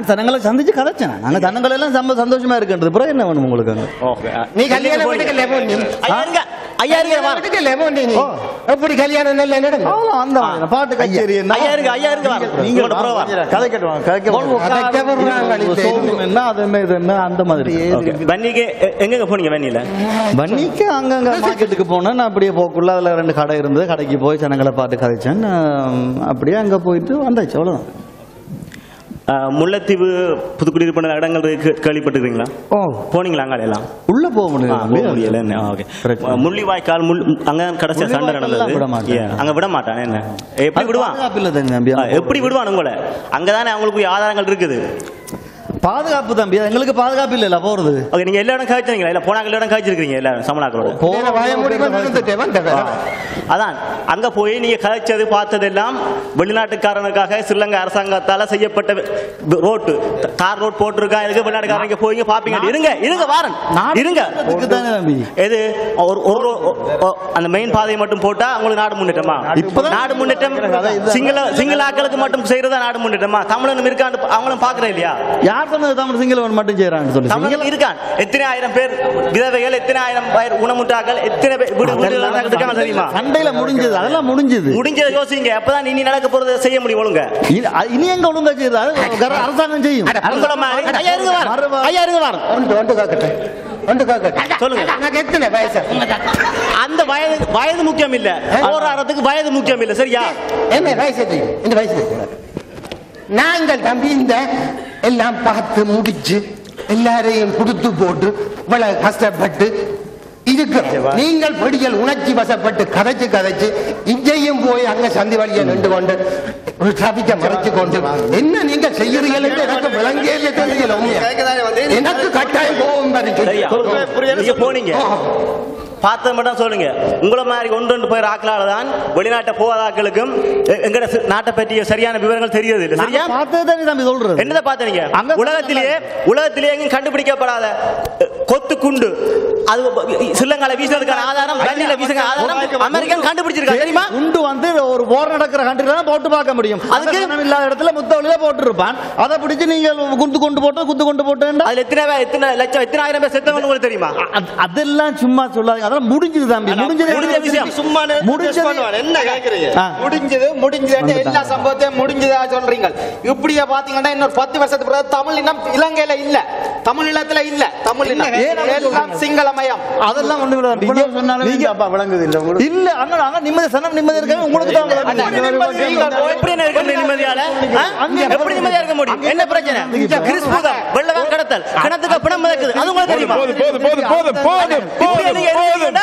ஜனங்களை சந்திச்சு கதைச்சேன் நாங்க ஜனங்கள் எல்லாம் சம்ப சந்தோஷமா இருக்குன்றது பிறகு என்ன வேணும் உங்களுக்கு அங்க ஓகே நீ கல்யாணம் வீட்டுக்கு லெமன் ஐயா இருங்க ஐயா இருங்க வாங்க வீட்டுக்கு லெமன் நீ எப்படி கல்யாணம் நல்ல நடக்கும் அவ்வளோ அந்த மாதிரி பாட்டு கச்சேரி என்ன ஐயா இருங்க ஐயா இருங்க வாங்க நீங்க உங்களோட புறவா கதை கட்டுவாங்க கதை கட்டுவாங்க என்ன அது என்ன இது என்ன அந்த மாதிரி ஓகே வன்னிக்கு எ- எங்கெங்க போனீங்க வன்னியில வன்னிக்கு அங்கங்க மார்க்கெட்டுக்கு போனேன் நான் அப்படியே போக்குள்ள அதுல ரெண்டு கடை இருந்தது கடைக்கு போய் ஜனங்களை பார்த்து கதைச்சேன் நான் அப்படியே அங்க போயிட்டு வந்தாச்சு அவ்வளவுதான் அஹ், முல்லைத்தீவு புதுக்குடியிருப்பு போன இடங்கள் இருக்கு, கேள்விப்பட்டிருக்கீங்களா ஓ போனீங்களா அங்க எல்லாம் உள்ள போக ஆ, முடியல போக முடியல என்ன ஓகே Correct. முள்ளிவாய்க்கால் முள் அங்க கடைசியா சண்டை முள்ளிவாய்க்கால்லாம் நடந்தது விட மாட்டான். Yeah, அங்க விட மாட்டான் என்ன எப்படி விடுவான் பாதுகாப்பு இல்லை தம்பி ஆ, எப்படி விடுவான் உங்களை அங்கதானே அவங்களுக்கு ஆதாரங்கள் இருக்குது பாதுகாப்பு தம்பி எங்களுக்கு பாதுகாப்பு இல்லைல்ல போறது ஓகே நீங்க எல்லா இடம் காய்ச்சிருக்கீங்களா இல்ல போனாங்க எல்லா இடம் காய்ச்சிருக்கீங்க எல்லாரும் சமலாக்களோட போற வாய மூடி வந்துட்டு வந்தவன் அதான் அங்க போய் நீங்க கதைச்சது பார்த்ததெல்லாம் வெளிநாட்டுக்காரனுக்காக ஸ்ரீலங்கா அரசாங்கத்தால செய்யப்பட்ட வி- ரோட்டு த- தார் ரோட் போட்டிருக்கா இதுக்கு வெளிநாட்டுக்காரங்க போய் பாப்பீங்க இருங்க இருங்க வாரன் இருங்க இதுக்கு தானே தம்பி எது ஒரு ஒரு ரோ- ஒ- ஒ- அந்த மெயின் பாதையை மட்டும் போட்டா உங்களுக்கு நாடு முன்னேற்றமா இப்பதான் நாடு முன்னேற்றம் சிங்கள சிங்கள ஆட்களுக்கு மட்டும் செய்யறதா நாடு முன்னேற்றமா தமிழனும் இருக்கான்னு அவங்களும் பாக்குறேன் இல்லையா யார் சொன்னது தமிழ் சிங்களவன் மட்டும் செய்யறான்னு சொல்லி தமிழன் இருக்கான் எத்தனை ஆயிரம் பேர் விதவைகள் எத்தனை ஆயிரம் பேர் ஊனமுற்றாக்கள் எத்தனை பேர் வீடு வீடு இருக்காங்க தெரியுமா சண்டையில முடிஞ்சது அதெல்லாம் முடிஞ்சது முடிஞ்சதை யோசிங்க அப்பதான் இனி நடக்க போறதை செய்ய முடியும் ஒழுங்க இனி- அ- இனி எங்க ஒழுங்கா செய்யுது அது கர- அரசாங்கம் செய்யும் உங்கள மாதிரி ஐயா இருங்க வாரம் மறுவா- ஐயா இருங்க வாரம் ஒன்று ஒன்று காக்கட்டேன் ஒன்று காக்கட்டேன் சொல்லுங்க எனக்கு எத்தனை வயசு அந்த வயது வயது முக்கியம் இல்ல போராடுறதுக்கு வயது முக்கியம் இல்ல சரியா என்ன வயசு எத்தனை? இந்த வயசு எத்தனை? நாங்கள் தம்பி இந்த எல்லாம் பார்த்து முடிச்சு எல்லாரையும் கொடுத்து போட்டு இவ்வளவு கஷ்டப்பட்டு இருக்கிறோம் நீங்கள் படிகள் உணர்ச்சி வசப்பட்டு கதைச்சு கதைச்சு இங்கேயும் போய் அங்க சந்தி வழியை நின்று கொண்டு ஒரு டிராபிக்கை மறைச்சு கொண்டு என்ன நீங்க செய்யறீர்கள் என்று எனக்கு விளங்கே இல்லை தெரியல உண்மையா. எனக்கு கட்டாயம் கோபம் வருது. சரியா நீங்க போனீங்க பார்த்தது மட்டும் சொல்லுங்க உங்கள மாதிரி ஒன்று ரெண்டு பேர் ஆக்களால தான் வெளிநாட்டை போகாதாக்களுக்கும் எ- எங்கட சி- நாட்டை பற்றிய சரியான விவரங்கள் தெரியாது இல்ல சரியா பார்த்தது தானே தம்பி சொல்றது என்னதை பார்த்தீங்க அங்க உலகத்திலேயே உலகத்திலேயே எங்கேயும் கண்டுபிடிக்கப்படாத அஹ், கொத்து குண்டு அது சில்லங்கால வீசுறதுக்கான ஆதாரம் வண்டியில வீசுற ஆதாரம் அமெரிக்கன் கண்டுபிடிச்சிருக்காங்க தெரியுமா குண்டு வந்து ஒரு போர் நடக்கிற கண்ட்ரில தான் போட்டு பார்க்க முடியும் அதுக்கு- அதுக்கு ஜனம் இல்லாத இடத்துல முத்தவழியில போட்டுருப்பான் அதை பிடிச்சு நீங்க குண்டு கொண்டு போட்டு குத்து கொண்டு போட்டேன்டா அதுல எத்தனை பேர், எத்தனை லட்சம் எத்தனை ஆயிரம் பேர் செத்தவங்க உங்களுக்கு தெரியுமா அ- அதெல்லாம் சும்மா சொல்லாதீங்க அதெல்லாம் முடிஞ்சது தம்பி முடிஞ்சது முடிஞ்ச விஷயம். சும்மா முடிஞ்சது என்ன கேக்குறீங்க ஆ. முடிஞ்சது முடிஞ்சது எல்லா சம்பவத்தையும் முடிஞ்சதா சொல்றீங்க இப்படியே பாத்தீங்கன்னா இன்னொரு பத்து வருஷத்துக்கு பிறகு தமிழ் இனம் இலங்கையில இல்ல தமிழ் இல்லத்துல இல்ல தமிழ் இனம் ஏன் அப்படி எல்லாம் சொல்றீங்க? சிங்களமயம் அதெல்லாம் ஒண்ணு விட இவ்வளவு சொன்னாலும் நீங்க அப்பா விளங்குது இல்ல உங்களுக்கு இல்ல அண்ணா நாங்க நிம்மதி சனம் நிம்மதி இருக்காங்க உங்களுக்கு தான் விளங்குது. எப்படி என்ன இருக்க முடியும் நிம்மதியால ஆ? எப்படி நிம்மதியா இருக்க முடியும் என்ன பிரச்சனை கிறிஸ்பூதம் வெள்ளவான் கடத்தல் கிணத்துக்கு பிணம் மிதக்குது அது உங்களுக்கு தெரியுமா போதும் போதும் போதும் போதும் போதும் இப்படி நீங்க இருக்கீங்கன்னா,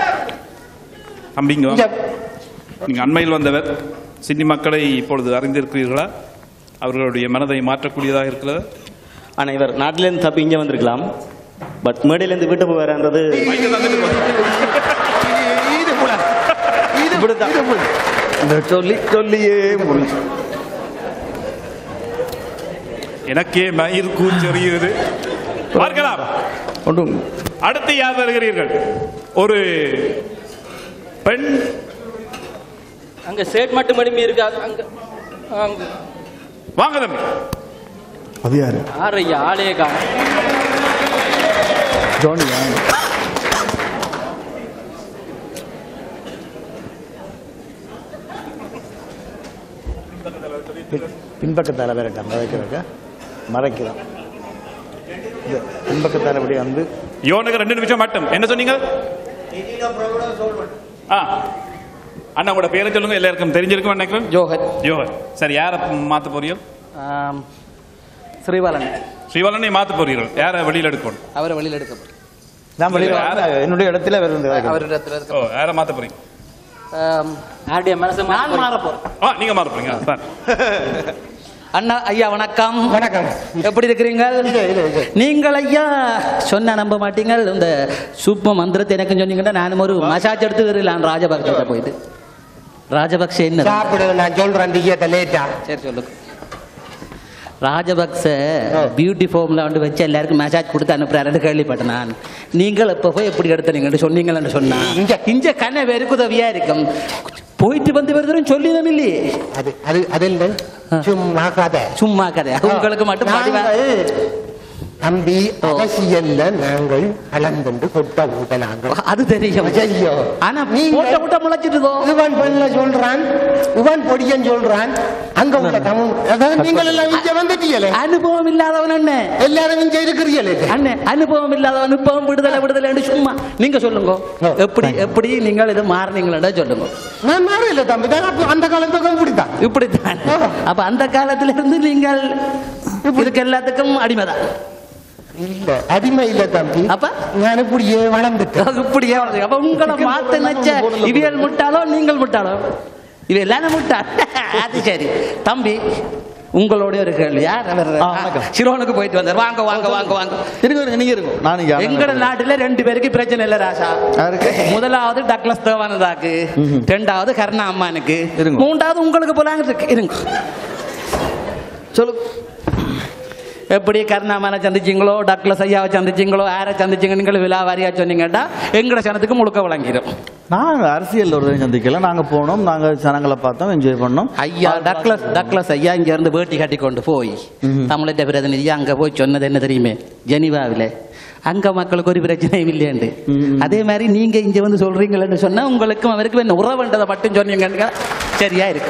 அப்படிங்க நீங்க அண்மையில் வந்தவர் சின்னி மக்களை இப்பொழுது அறிந்திருக்கிறீர்களா அவர்களுடைய மனதை மாற்றக்கூடியதாக இருக்கிறது ஆனா இவர் நாட்டிலேருந்து தப்பி இங்க வந்திருக்கலாம் பட் மேடையிலேருந்து வீட்டு போய் வரன்றது இந்த சொல்லி சொல்லியே முடிச்சு எனக்கே மயிர் கூச்செறியுது பார்க்கலாம் ஒன்றும் அடுத்து யார் வருகிறீர்கள் ஒரு பெண் அங்க சேட் மட்டும் மடிமி இருக்கு அங்க- அங்க அங்க வாங்க தம்பி அது யாரு ஆறையா ஆளே காணும் ஜோனியா பின்பக்கத்தால விரட்டான் மறைக்கிறக்க மறைக்கிறான் இந்த பின்பக்கத்தால இப்படி வந்து யோனுக்கு ரெண்டு நிமிஷம் மட்டும் என்ன சொன்னீங்க ஆ அண்ணா உங்களோட பேரை சொல்லுங்க எல்லாருக்கும் தெரிஞ்சிருக்கும் நினைக்கிறேன் ஜோகர் யோகர் சரி யாரை மாத்த போறீர்கள் ஆம், ஸ்ரீபாலன் ஸ்ரீவாலனை மாத்த போறீர்கள் யாரை வெளியில் எடுக்கணும் அவரை வெளியில் எடுக்கப்படும் நான் வெளியில வரேன். என்னுடைய இடத்துல வருது அவரிடத்துல இருக்க ஓ யாரை மாத்த போறீங்க ஆம், யாருடைய மனசை நான் மாற போறேன் ஆ நீங்க மாத்த போறீங்க ஆ, சார் அண்ணா ஐயா வணக்கம் வணக்கம் எப்படி இருக்கிறீங்க நீங்கள் ஐயா சொன்ன நம்ப மாட்டீங்கள் இந்த சூப்ப மந்திரத்தை எனக்கு சொன்னீங்கன்னா நானும் ஒரு மசாஜ் எடுத்து வரலாம் ராஜபக்ச போயிட்டு ராஜபக்ச என்ன சாப்பிடு நான் சொல்றேன் டிக்கெட்டை லேட்டா சரி சொல்லுங்க ராஜபக்ச பியூட்டி ஃபார்ம்ல வந்து வச்சு எல்லாருக்கும் மசாஜ் கொடுத்து அனுப்புறாருன்னு கேள்விப்பட்டேன் நான் நீங்கள் இப்போ போய் எப்படி எடுத்தீங்கன்னு சொன்னீங்கன்னு சொன்னா இங்க. இங்க கண்ணை வெறுக்கு உதவியா இருக்கும் போயிட்டு வந்து வருதுன்னு சொல்லிதான் இல்லையே அது அது அது இல்லை சும்மா கதை சும்மா கதை உங்களுக்கு மட்டும் படிவா நாங்கள் தம்பி அரசியல்ல நாங்கள் கலந்துண்டு கொட்ட ஊட்ட நாங்கள் அது தெரியும் ஐயோ. ஆனா நீங்க- போட்ட விட்ட முளைச்சிட்டுதோ இவன் பெண்ல சொல்றான் இவன் பொடியன் சொல்றான் அங்க உள்ள தமிழ் அதாவது நீங்கள் எல்லாம் இங்க வந்துட்டீங்களே அனுபவம் இல்லாதவன் அண்ணன் எல்லாரும் இங்க இருக்கிறீங்களே அண்ணன் அனுபவம் இல்லாதவன் இப்பவும் விடுதலை விடுதலை சும்மா நீங்க சொல்லுங்க எப்படி எப்படி நீங்கள் இது மாறினீங்களா சொல்லுங்க நான் மாறல தம்பி நான் அப்ப அந்த காலத்துக்கு இப்படித்தான் இப்படித்தான் அப்ப அந்த காலத்துல இருந்து நீங்கள் இதுக்கு எல்லாத்துக்கும் அடிமைதான் இல்ல அடிமை இல்ல தம்பி அப்ப? நான் இப்படியே வளர்ந்துட்டேன் இப்படியே வளருது. அப்ப உங்களை மாத்த நினைச்ச இவியல் முட்டாளோ நீங்கள் முட்டாளோ இவ எல்லாரும் முட்டாள் அது சரி தம்பி உங்களுடைய ஒரு கேள்வி யார் அவர் ஆ, வணக்கம். சிரோனுக்கு போயிட்டு வந்தார் வாங்க வாங்க வாங்க வாங்க இருங்க இருங்க, நீங்க இருக்கும் நான் இங்க எங்கட நாட்டுல ரெண்டு பேருக்கு பிரச்சனை இல்ல ராசா யாருக்கு? முதலாவது டக்ளஸ் தேவானந்தாக்கு ரெண்டாவது கருணா அம்மானுக்கு இருங்க. மூன்றாவது உங்களுக்கு போலாங்க இருக்கு இருங்க சொல்லு எப்படி கருணாமனை சந்திச்சிங்களோ டக்ளஸ் ஐயாவை சந்திச்சிங்களோ யாரை சந்திச்சிங்க நீங்கள் விழாவாரியா சொன்னீங்கடா எங்கட சனத்துக்கு முழுக்க வழங்கிடும் நான் அரசியல் ஒரு சந்திக்கல நாங்க போனோம் நாங்க ஜனங்களை பார்த்தோம் என்ஜாய் பண்ணோம் ஐயா டக்ளஸ் டக்ளஸ் ஐயா இங்க இருந்து வேட்டி கட்டி கொண்டு போய் தமிழக பிரதிநிதி அங்க போய் சொன்னது என்ன தெரியுமே ஜெனிவாவில் அங்க மக்களுக்கு ஒரு பிரச்சனையும் இல்லையாண்டு அதே மாதிரி நீங்க இங்க வந்து சொல்றீங்களன்னு சொன்னா உங்களுக்கும் அவருக்கும் என்ன உறவுன்றதை மட்டும் சொன்னீங்க சரியா இருக்கு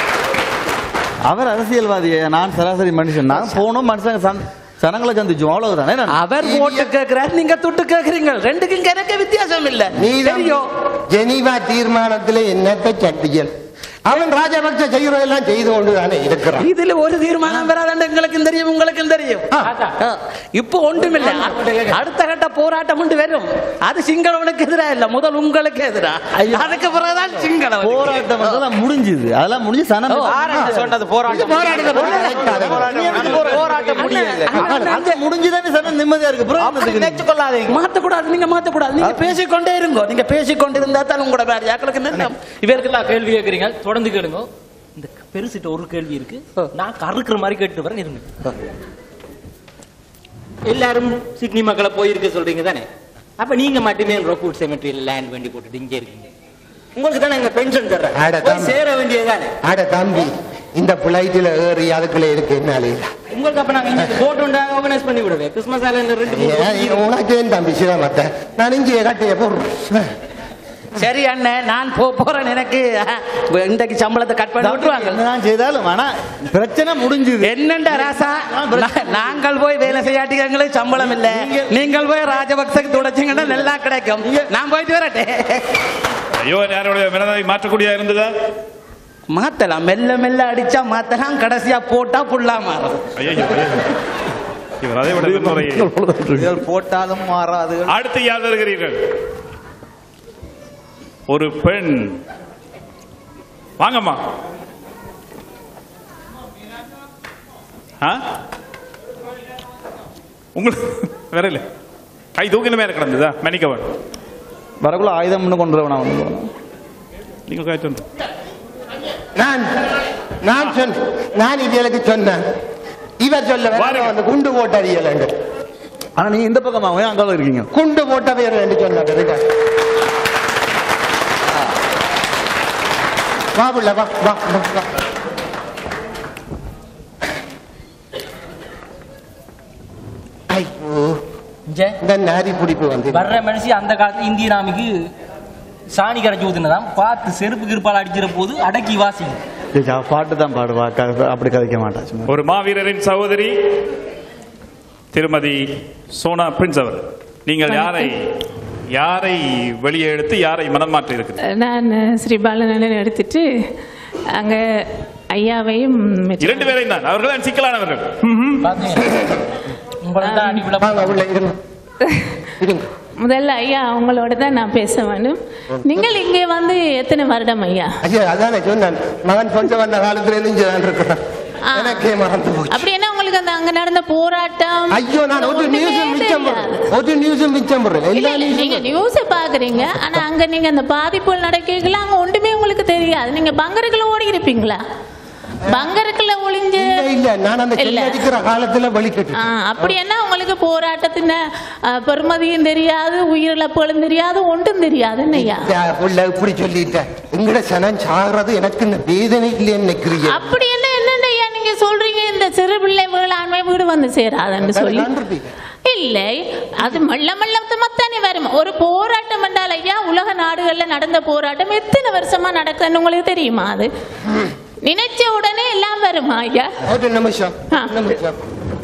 அவர் அரசியல்வாதி நான் சராசரி மனுஷன் நான் போனோம் மனுஷங்க சந்- ஜனங்களை சந்திச்சோம் அவ்வளவுதானே நான் அவர் ஓட்டு கேட்கிறார் நீங்க துட்டு கேட்கறீங்க ரெண்டுக்கும் எனக்கு வித்தியாசம் இல்ல நீ தெரியும் ஜெனீவா தீர்மானத்துல என்னத்தை சண்டியல் அவன் ராஜபக்ச செய்யறதெல்லாம் செய்து கொண்டு தானே இருக்கிறான் இதுல ஒரு தீர்மானம் வராதுன்னு எங்களுக்கும் தெரியும் உங்களுக்கும் தெரியும் ஆ, இப்போ ஒன்றுமில்ல அடுத்த கட்ட போராட்டம் உண்டு வரும் அது சிங்களவனுக்கு எதிரா இல்ல முதல் உங்களுக்கு எதிரா அதுக்கு பிறகுதான் சிங்களவன் போராட்டம் எல்லாம் முடிஞ்சுது அதெல்லாம் முடிஞ்சு சனம் சொன்னது போராட்டம் போராட்டம் முடியல அது முடிஞ்சுதானே சனம் நிம்மதியா இருக்கு அப்புறம் என்னத்துக்கு நீ? நினைச்சு கொள்ளாதீங்க மாத்தக்கூடாது நீங்க மாத்தக்கூடாது நீங்க பேசிக்கொண்டே இருங்கோ நீங்க பேசிக்கொண்டு இருந்தா தான் உங்களோட வேற யாக்களுக்கு நிலம் இவருக்கெல்லாம் கேள்வி கேட்குறீங்க தொடர்ந்து கேளுங்க இந்த பெருசிட்ட ஒரு கேள்வி இருக்கு நான் கறுக்கிற மாதிரி கேட்டு வரேன் இருங்க எல்லாரும் சிட்னி மக்களை போயிருக்க சொல்றீங்க தானே அப்ப நீங்க மட்டுமே ரோக்வுட் செமெட்ரியில் லேண்ட் வண்டி போட்டுட்டு இங்கே இருக்கீங்க உங்களுக்கு தானே எங்க பென்ஷன் அட தர்றேன் போய் தம்பி. சேர வேண்டியது தானே அட தம்பி இந்த பிளைட்ல ஏறி அதுக்குள்ள இருக்கு என்னாலே உங்களுக்கு அப்ப நாங்க இங்க போட் ஒன்று ஆர்கனைஸ் பண்ணி விடுவேன் கிறிஸ்மஸ் ஐலாண்ட் ரெண்டு மூணு ஏன் இது உனக்கு ஏன் தம்பி சிரமத்தை நான் இங்கே கட்டைய போடுறேன் சரி அண்ணன் நான் போ போறேன் எனக்கு அஹ், இன்றைக்கு சம்பளத்தை கட் பண்ணி விட்டுருவாங்க என்ன நான் செய்தாலும் ஆனா பிரச்சனை முடிஞ்சுது என்னண்டா ராசா நா- நாங்கள் போய் வேலை செய்யாட்டி எங்களுக்கு சம்பளம் இல்ல நீங்கள் போய் ராஜபக்சக்கு துடைச்சிங்கன்னா நல்லா கிடைக்கும் நான் போயிட்டு வரட்டே ஐயோ யாருடைய மனதை மாற்றக்கூடிய இருந்ததா மாத்தலாம் மெல்ல மெல்ல அடிச்சா மாத்தலாம் கடைசியா போட்டா புல்லா மாறும் ஐயோ ஐயோ. இவர் அதை விட முறை. போட்டாலும் மாறாது அடுத்து யார் வருகிறீர்கள் ஒரு பெண் வாங்கம்மா ஆ? உங்களுக்கு வேற இல்ல கை தூக்கின மேல கிடந்ததா மன்னிக்கவன் வரக்குள்ள ஆயுதம்னு கொண்டு வரவனா வந்து நீங்கள் காய்ட்டு வந்து நான் நான் சொன்ன நான் இதுகளுக்கு சொன்னேன் இவர் சொல்ல வேற வாருங்க. வந்து குண்டு போட்ட அறியலண்டு ஆனா நீங்க இந்த பக்கமா போய் அங்கால இருக்கீங்க குண்டு போட்ட பேர் என்று சொன்னார் வா புள்ள வா வா வா, வா ஐயோ இங்கே இந்த நாரி பிடிப்பு வந்து வர்ற மனுஷி அந்த காலத்துல இந்திய நாமிக்கு சாணி கரைச்சி ஊத்துனதாம் பார்த்து செருப்பு கிருப்பால் அடிக்கிற போது அடக்கி வாசிங்க ஜெயிச்சா, பாட்டு தான் பாடுவா க- அப்படி கதைக்க மாட்டா சும்மா ஒரு மாவீரரின் சகோதரி திருமதி சோனா பிரின்ஸ் அவர் நீங்கள் யாரை யாரை வெளியே எடுத்து யாரை மனம் மாற்றி இருக்குது நான் ஸ்ரீ பாலநலன் எடுத்துட்டு அங்க ஐயாவையும் இரண்டு பேரையும் தான் அவர்கள் தான் சிக்கலானவர்கள் உங்களை தான் அடிப்பட வாங்க உள்ள இருங்க இருங்க முதல்ல ஐயா அவங்களோட தான் நான் பேச வேணும் நீங்கள் இங்கே வந்து எத்தனை வருடம் ஐயா ஐயா அதானே சொன்னேன் மகன் கொஞ்சம் வந்த காலத்துல இருந்து இங்கே தான் இருக்கிறேன் ஆ. எனக்கே மறந்து போச்சு அப்படி என்ன உங்களுக்கு அந்த அங்க நடந்த போராட்டம் ஐயோ நான் ஒரு ஒண்ணுமே நியூஸும் மிச்சம் தெரியாது. போடுறேன் ஒரு நியூஸும் மிச்சம் போடுறேன் இல்ல எல்லா இல்ல நீங்க நியூஸும் நியூஸ பாக்குறீங்க ஆனா அங்க நீங்க அந்த பாதிப்புகள் நடக்கலாம் அங்க ஒன்றுமே உங்களுக்கு தெரியாது நீங்க பங்கருக்குள்ள ஓடி இருப்பீங்களா பங்கருக்குள்ள ஒளிஞ்சு இல்ல, இல்ல நான் அந்த இல்ல. அடிக்கிற காலத்துல வலிக்கட்டு ஆ, அப்படி என்ன உங்களுக்கு போராட்டத்தின் அஹ், பெருமதியும் தெரியாது உயிரிழப்புகளும் தெரியாது ஒன்றும் தெரியாது என்னய்யா உள்ள இப்படி சொல்லிட்டேன் எங்கட சனம் சாகிறது எனக்கு இந்த வேதனை இல்லைன்னு நினைக்கிறீங்க அப்படி என்ன என்னய்யா நீங்க சொல்றீங்க இந்த சிறு பிள்ளை வேளாண்மை வீடு வந்து சேராதுன்னு சொல்லி இல்லை அது மெல்ல மெல்லத்தமாத்தானே வரும் ஒரு போராட்டம் என்றால் ஐயா உலக நாடுகள்ல நடந்த போராட்டம் எத்தனை வருஷமா நடக்குதுன்னு உங்களுக்கு தெரியுமா அது நினைச்ச உடனே எல்லாம் வருமா ஐயா ஒரு நிமிஷம் ஒரு நிமிஷம்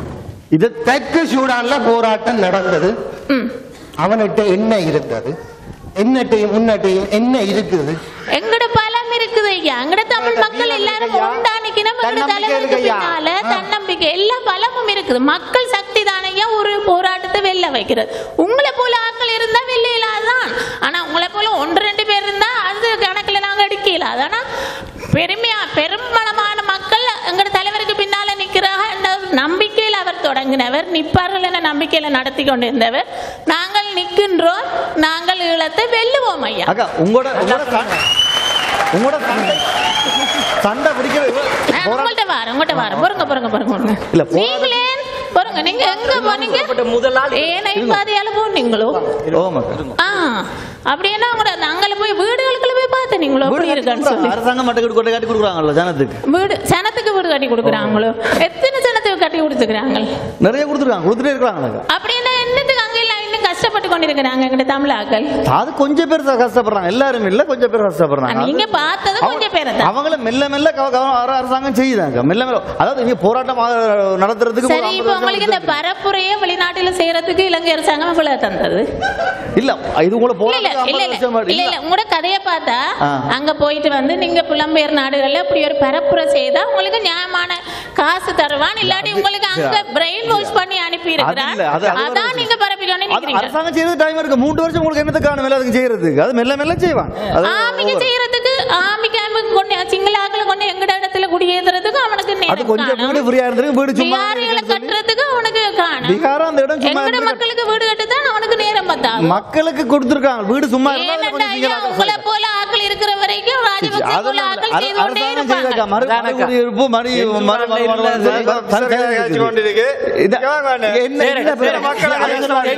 இது தெற்கு சூடான்ல போராட்டம் நடந்தது அவன்கிட்ட என்ன இருந்தது என்னட்டையும் முன்னட்டையும் என்ன இருக்குது எங்கட பலம் இருக்குது ஐயா எங்கட தமிழ் மக்கள் எல்லாரும் ஒன்றானிக்கணும் எங்கட தலைவருக்கு பின்னால தன்னம்பிக்கை எல்லா பலமும் இருக்குது மக்கள் சக்தி தானையா ஒரு போராட்டத்தை வெல்ல வைக்கிறது உங்களை போல ஆட்கள் இருந்தா வெல்ல இல்லாதான் ஆனா உங்களை போல ஒன்று ரெண்டு பேர் இருந்தா அது கணக்குல நாங்க எடுக்க இல்லாது ஆனா பெருமையா பெரும்பலமான மக்கள் எங்கட தலைவருக்கு பின்னால நிக்கிறாங்க என்ற ஒரு நம்பிக்கையில் அவர் தொடங்கினவர் நிப்பார்கள் என நம்பிக்கையில நடத்தி கொண்டிருந்தவர் நாங்கள் நிற்கின்றோம் நாங்கள் ஈழத்தை வெல்லுவோம் ஐயா அக்கா உங்களோட உங்களோட சண்டை உங்களோட சண்டை சண்டை பிடிக்கிறது நான் உங்கள்ட்ட வரேன் உங்கள்ட்ட வரேன் பொறுங்க பொறுங்க பொறுங்க பொறுங்க இல்ல, போராட்டம் நீங்களே பொறுங்க நீங்க எங்க போனீங்க முதலாளி ஏனை பாதையால போனீங்களோ ஓமாக்கா ஆ அப்படின்னா உங்களோட நாங்கள போய் வீடுகளுக்குள்ள போய் பார்த்தேன் நீங்களோ அப்படி இருக்கான்னு சொல்லி அரசாங்கம் மட்டும் கொட்டை காட்டி கொடுக்குறாங்கல்ல ஜனத்துக்கு வீடு சனத்துக்கு வீடு கட்டி கொடுக்குறாங்களோ எத்தனை சனத்துக்கு கட்டி கொடுத்துக்கிறாங்க நிறைய கொடுத்துருக்காங்க கொடுத்துட்டே இருக்கிறாங்க அப்படின்னா என்னத்துக்கு அங்க எல்லாம் இன்னும் கஷ்டப்பட்டு கொண்டிருக்கிறாங்க எங்கிட்ட தமிழாக்கள் அது கொஞ்சம் பேர் தான் கஷ்டப்படுறாங்க எல்லாரும் இல்ல கொஞ்சம் பேர் கஷ்டப்படுறாங்க நீங்க பார்த்தது கொஞ்சம் பேரை தான் அவங்கள மெல்ல மெல்ல கவ- கவ- அர- அரசாங்கம் செய்யுதாங்க மெல்ல மெல்ல அதாவது இங்க போராட்டம் ஆ- நடத்துறதுக்கு ஒரு சரி 50 இப்போ வருஷம் உங்களுக்கு இந்த எடுத்துருக்கு. பரப்புரையை வெளிநாட்டுல செய்யறதுக்கு இலங்கை அரசாங்கம் இவ்வளவு தந்தது இல்ல இது உங்களை இல்ல இல்ல போராட்டம் இல்ல 50 வருஷம் இல்ல இல்ல இல்ல உங்களோட கதையை பார்த்தா ஆ. அங்க போயிட்டு வந்து நீங்க புலம்பெயர் நாடுகள்ல இப்படி ஒரு பரப்புரை செய்தா உங்களுக்கு நியாயமான காசு தருவான் இல்லாட்டி உங்களுக்கு அங்க பிரெயின் வாஷ் பண்ணி அனுப்பி இருக்கிறான் அது இல்ல, அது- அது அதான் ஒரு நீங்க பரப்பிக்கணும் அது நினைக்கிறீங்க அரசாங்கம் செய்யறது டைம் இருக்கு மூன்று வருஷம் உங்களுக்கு என்னது காணும் இல்ல அதுக்கு செய்யறதுக்கு அது மெல்ல மெல்ல செய்வான் அது ஆமிக்கு over. செய்யறதுக்கு ஆமிக்கு ஆமிக்கு கொண்டு சிங்கள ஆக்களை கொண்டு எங்கட இடத்துல குடியேறதுக்கு அவனுக்கு அது நேரம் கொஞ்சம் காணும். வீடு ஃப்ரீயா இருந்திருக்கு வீடு சும்மா பிகாரிகளை கட்டுறதுக்கு அவனுக்கு காணும் பீகாரும் அந்த இடம் சும்மா எங்கட இருந்திருக்கு. மக்களுக்கு வீடு கட்டுதான் அவனுக்கு நேரம் பத்தாது மக்களுக்கு கொடுத்துருக்காங்க வீடு சும்மா இருந்தா அது ஏனென்றா கொஞ்சம் ஐயா சீக்கிரம் உங்களை போல ஆட்கள் இருக்கிற வரைக்கும் ராஜபக்சே போல அதெல்லாம் ஆட்கள் அர- செய்து கொண்டே அரசாங்கம் செய்தாக்கா, இருப்பாங்க மறு- மறுகுடியிருப்பு, மறு- மறு- மறு- மறு- மறு- மறு- இது- இது- என்ன- என்ன பேரு? அது என்ன மாதிரி?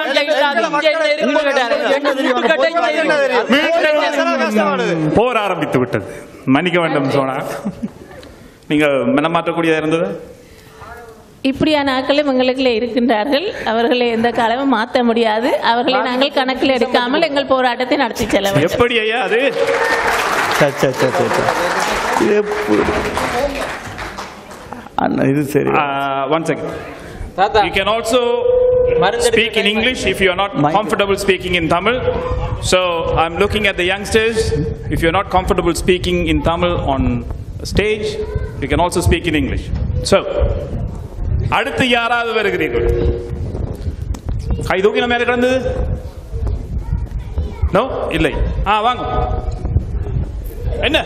போர் ஆரம்பித்து விட்டது மன்னிக்க வேண்டும் சோனா நீங்கள் மனமாற்றக்கூடியதா இருந்தது இப்படியான ஆட்களும் எங்களுக்குள்ள இருக்கின்றார்கள் அவர்களை எந்த காலமும் மாற்ற முடியாது அவர்களை நாங்கள் கணக்கில் எடுக்காமல் எங்கள் போராட்டத்தை நடத்தி செல்ல வேண்டும் எப்படி ஐயா அது சரி, சரி, சரி, சரி, சரி. இது எப்படி? அண்ணா, இது சரி one second You can also speak in English if you are not comfortable speaking in Tamil. So I'm looking at the youngsters. If you're not comfortable speaking in Tamil on stage, you can also speak in English. So, அடுத்து யாராவது வருகிறீர்கள் கை தூக்கின மேல கிடந்தது no இல்லை ஆ வாங்க என்ன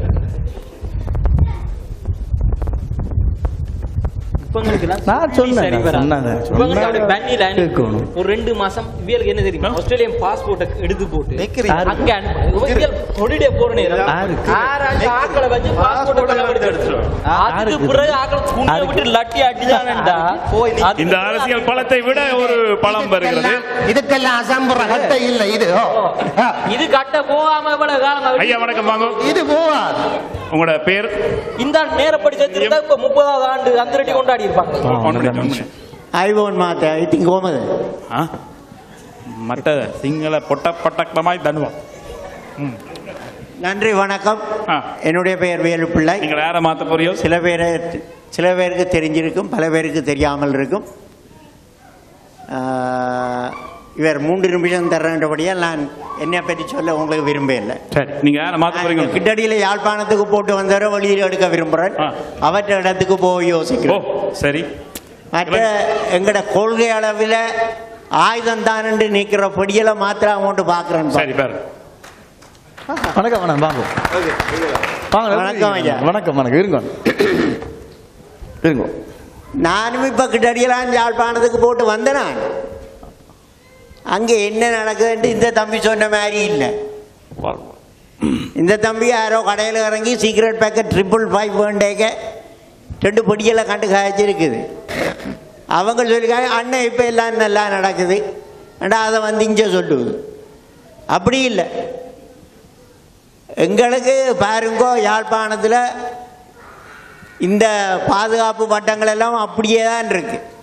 நான் சொன்னேன், நான் சொன்னேன். சொன்னா கேட்கணும். ஒரு ரெண்டு மாசம் இவங்களுக்கு என்ன தெரியுமா ஆஸ்திரேலியன் பாஸ்போர்ட்டை எடுத்து போட்டு யாருக்கு? அங்க அனுப்பு. இவங்க ஹொலிடே போற நேரம் யாருக்கு? ஆராய்ச்சி ஆக்களை வச்சு பாஸ்போர்ட்டை எடுத்து எடுத்துருவாங்க. அதுக்கு யாருக்கு? பிறகு ஆக்களை குனிய விட்டு லட்டி அடிச்சானண்டா போய் அது- இந்த அரசியல் பலத்தை விட ஒரு பலம் வருகிறது இதுக்கெல்லாம் அசம்புற கட்டை இல்ல இது ஓ. ஆ, இது கட்ட போகாம இவ்வளவு காலம் ஐயா வணக்கம் வாங்க இது போவாது உங்களோட பேர் இந்த நேரப்படி சேர்த்திருந்தா இப்ப முப்பதாவது ஆண்டு அந்த ரெட்டி கொண்டாடி இருப்பாங்க ஐவோன் மாத்த ஐ திங்க் ஓமது ஆ? மற்ற சிங்கள பொட்ட பட்டக்கமாய் தனுவம் நன்றி வணக்கம் ஆ. என்னுடைய பெயர் வேலு பிள்ளை நீங்கள் யாரை மாத்த போறியோ சில பேரை சில பேருக்கு தெரிஞ்சிருக்கும் பல பேருக்கு தெரியாமல் இருக்கும் ஆ, இவர் மூன்று நிமிஷம் தர்றபடியால் நான் என்னை பற்றி சொல்ல உங்களுக்கு விரும்பவில்லை சரி நீங்க யாரை மாத்த போறீங்க கிட்டடியில் யாழ்ப்பாணத்துக்கு போட்டு வந்தவரை வெளியில் எடுக்க விரும்புகிறேன் ஆ. அவற்ற இடத்துக்கு போய் ஓ யோசிக்கிறேன் சரி மற்ற எங்கட கொள்கை அளவில் ஆயுதம் தான் என்று நிற்கிற பொடியலை மாத்திரம் அமௌண்ட் பார்க்குறேன் சரி பாரு வணக்கம் வணக்கம் வாங்க வாங்க வணக்கம் ஐயா. வணக்கம் வணக்கம் இருங்க இருங்க நானும் இப்போ கிட்டடியெல்லாம் யாழ்ப்பாணத்துக்கு போட்டு வந்தேன் நான் அங்கே என்ன நடக்குதுன்ட்டு இந்த தம்பி சொன்ன மாதிரி இல்லை இந்த தம்பி யாரோ கடையில் இறங்கி சீக்ரெட் பேக்கெட் ட்ரிபிள் ஃபைவ் வேண்டேக்க ரெண்டு பொடியெல்லாம் கண்டு காய்ச்சிருக்குது அவங்க சொல்லிக்காங்க அண்ணன் இப்போ எல்லாம் நல்லா நடக்குது ஏண்டா அதை வந்து இங்கே சொல்லுது அப்படி இல்லை எங்களுக்கு பாருங்கோ யாழ்ப்பாணத்தில் இந்த பாதுகாப்பு வட்டங்கள் எல்லாம் அப்படியே தான் இருக்குது